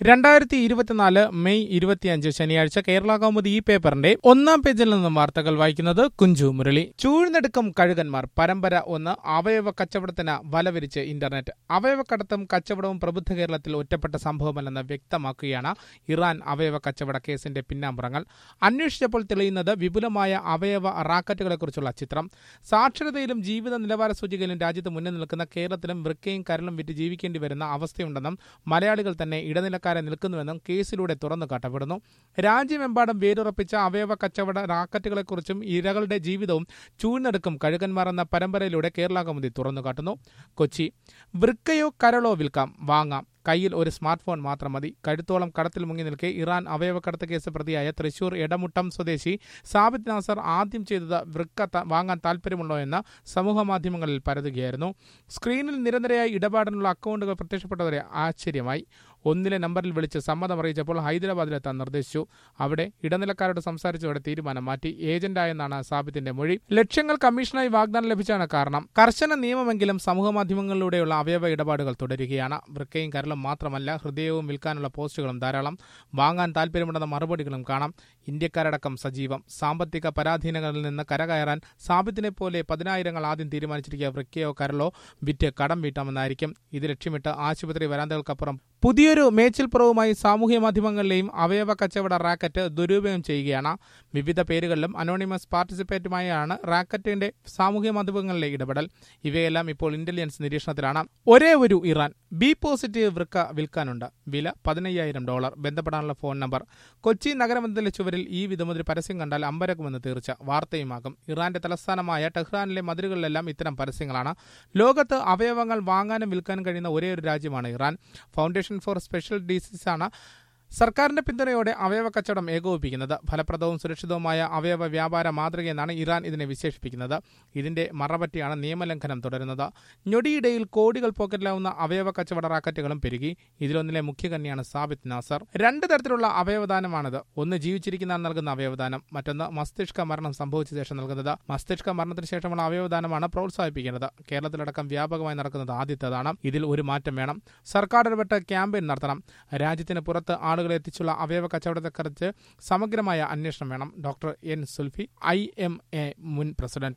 രണ്ടായിരത്തി ഇരുപത്തിനാല് മെയ് ഇരുപത്തിയഞ്ച് ശനിയാഴ്ച കേരള കൗമുദി ഈ പേപ്പറിന്റെ ഒന്നാം പേജിൽ നിന്നും വാർത്തകൾ വായിക്കുന്നത് കുഞ്ചു മുരളി ചൂഴ്ന്നെടുക്കും കഴുകന്മാർ പരമ്പര ഒന്ന് അവയവ കച്ചവടത്തിന് വലവിരിച്ച് ഇന്റർനെറ്റ് അവയവക്കടത്തും കച്ചവടവും പ്രബുദ്ധ കേരളത്തിൽ ഒറ്റപ്പെട്ട സംഭവമല്ലെന്ന് വ്യക്തമാക്കുകയാണ് ഇറാൻ അവയവ കച്ചവട കേസിന്റെ പിന്നാമ്പുറങ്ങൾ അന്വേഷിച്ചപ്പോൾ തെളിയുന്നത് വിപുലമായ അവയവ റാക്കറ്റുകളെക്കുറിച്ചുള്ള ചിത്രം സാക്ഷരതയിലും ജീവിത നിലവാര സൂചികയിലും രാജ്യത്ത് മുന്നിൽ നിൽക്കുന്ന കേരളത്തിലും വൃക്കയും കരളും വിറ്റ് ജീവിക്കേണ്ടി വരുന്ന അവസ്ഥയുണ്ടെന്നും മലയാളികൾ തന്നെ ഇടനിലക്കാരെ നിൽക്കുന്നുവെന്നും കേസിലൂടെ തുറന്നു കാട്ടപ്പെടുന്നു രാജ്യമെമ്പാടും വേരുറപ്പിച്ച അവയവ കച്ചവട റാക്കറ്റുകളെക്കുറിച്ചും ഇരകളുടെ ജീവിതവും ചൂഴ്ന്നെടുക്കും കഴുകന്മാർ എന്ന പരമ്പരയിലൂടെ കേരള കൗമുദി തുറന്നു കാട്ടുന്നു കൊച്ചി വൃക്കയോ കരളോ വിൽക്കാം വാങ്ങാം കയ്യിൽ ഒരു സ്മാർട്ട് ഫോൺ മാത്രം മതി കഴുത്തോളം കടത്തിൽ മുങ്ങി നിൽക്കെ ഇറാൻ അവയവക്കടത്ത് കേസ് പ്രതിയായ തൃശൂർ എടമുട്ടം സ്വദേശി സാബിത് നാസർ ആദ്യം ചെയ്തത് വൃക്ക ത- വാങ്ങാൻ താല്പര്യമുണ്ടോ എന്ന് സമൂഹ മാധ്യമങ്ങളിൽ പരതുകയായിരുന്നു സ്ക്രീനിൽ നിരന്തരമായി ഇടപാടിനുള്ള അക്കൗണ്ടുകൾ പ്രത്യക്ഷപ്പെട്ടവരെ ആശ്ചര്യമായി ഒന്നിലെ നമ്പറിൽ വിളിച്ച് സമ്മതം അറിയിച്ചപ്പോൾ ഹൈദരാബാദിലെത്താൻ നിർദ്ദേശിച്ചു അവിടെ ഇടനിലക്കാരോട് സംസാരിച്ചതോടെ തീരുമാനം മാറ്റി ഏജന്റായെന്നാണ് സാബിത്തിന്റെ മൊഴി ലക്ഷ്യങ്ങൾ കമ്മീഷനായി വാഗ്ദാനം ലഭിച്ചാണ് കാരണം കർശന നിയമമെങ്കിലും സമൂഹ മാധ്യമങ്ങളിലൂടെയുള്ള അവയവ ഇടപാടുകൾ തുടരുകയാണ് വൃക്കയും കരളും മാത്രമല്ല ഹൃദയവും വിൽക്കാനുള്ള പോസ്റ്റുകളും ധാരാളം വാങ്ങാൻ താല്പര്യമുണ്ടെന്ന മറുപടികളും കാണാം ഇന്ത്യക്കാരടക്കം സജീവം സാമ്പത്തിക പരാധീനങ്ങളിൽ നിന്ന് കരകയറാൻ സാബിത്തിനെ പോലെ പതിനായിരങ്ങൾ ആദ്യം തീരുമാനിച്ചിരിക്കുക വൃക്കയോ കരളോ വിറ്റ് കടം വീട്ടാമെന്നായിരിക്കും ഇത് ലക്ഷ്യമിട്ട് ആശുപത്രി വരാന്തകൾക്കപ്പുറം പുതിയൊരു മേച്ചിൽപ്പുറവുമായി സാമൂഹ്യ മാധ്യമങ്ങളിലെയും അവയവ കച്ചവട റാക്കറ്റ് ദുരുപയോഗം ചെയ്യുകയാണ് വിവിധ പേരുകളിലും അനോണിമസ് പാർട്ടിസിപ്പേറ്റുമായാണ് റാക്കറ്റിന്റെ സാമൂഹ്യ മാധ്യമങ്ങളിലെ ഇടപെടൽ ഇവയെല്ലാം ഇപ്പോൾ ഇന്റലിജൻസ് നിരീക്ഷണത്തിലാണ് ഒരേ ഒരു ഇറാൻ ബി പോസിറ്റീവ് വൃക്ക വിൽക്കാനുണ്ട് വില പതിനയ്യായിരം ഡോളർ ബന്ധപ്പെടാനുള്ള ഫോൺ നമ്പർ കൊച്ചി നഗരമധ്യത്തിലെ ചുവരിൽ ഈ വിധമൊരു പരസ്യം കണ്ടാൽ അമ്പരക്കുമെന്ന് തീർച്ച വാർത്തയുമാകും ഇറാന്റെ തലസ്ഥാനമായ ടെഹ്റാനിലെ മതിലുകളിലെല്ലാം ഇത്തരം പരസ്യങ്ങളാണ് ലോകത്ത് അവയവങ്ങൾ വാങ്ങാനും വിൽക്കാനും കഴിയുന്ന ഒരേ ഒരു രാജ്യമാണ് Iran foundation for special disease ആണ് സർക്കാരിന്റെ പിന്തുണയോടെ അവയവ കച്ചവടം ഏകോപിപ്പിക്കുന്നത് ഫലപ്രദവും സുരക്ഷിതവുമായ അവയവ വ്യാപാര മാതൃകയെന്നാണ് ഇറാൻ ഇതിനെ വിശേഷിപ്പിക്കുന്നത് ഇതിന്റെ മറപറ്റിയാണ് നിയമലംഘനം തുടരുന്നത് ഞൊടിയിടയിൽ കോടികൾ പോക്കറ്റിലാവുന്ന അവയവ കച്ചവട റാക്കറ്റുകളും പെരുകി ഇതിലൊന്നിലെ മുഖ്യകന്യാണ് സാബിത് നാസർ രണ്ട് തരത്തിലുള്ള അവയവദാനമാണിത് ഒന്ന് ജീവിച്ചിരിക്കുന്ന ആൾ നൽകുന്ന അവയവദാനം മറ്റൊന്ന് മസ്തിഷ്ക മരണം സംഭവിച്ച ശേഷം നൽകുന്നത് മസ്തിഷ്ക മരണത്തിന് ശേഷമുള്ള അവയവദാനമാണ് പ്രോത്സാഹിപ്പിക്കുന്നത് കേരളത്തിലടക്കം വ്യാപകമായി നടക്കുന്നത് ആദ്യത്തേതാണ് ഇതിൽ ഒരു മാറ്റം വേണം സർക്കാർ ഇടപെട്ട് ക്യാമ്പയിൻ നടത്തണം രാജ്യത്തിന് പുറത്ത് ആളുകളെ എത്തിച്ചുള്ള അവയവ കച്ചവടത്തെക്കുറിച്ച് സമഗ്രമായ അന്വേഷണം വേണം doctor N Sulfi I M A മുൻ പ്രസിഡന്റ്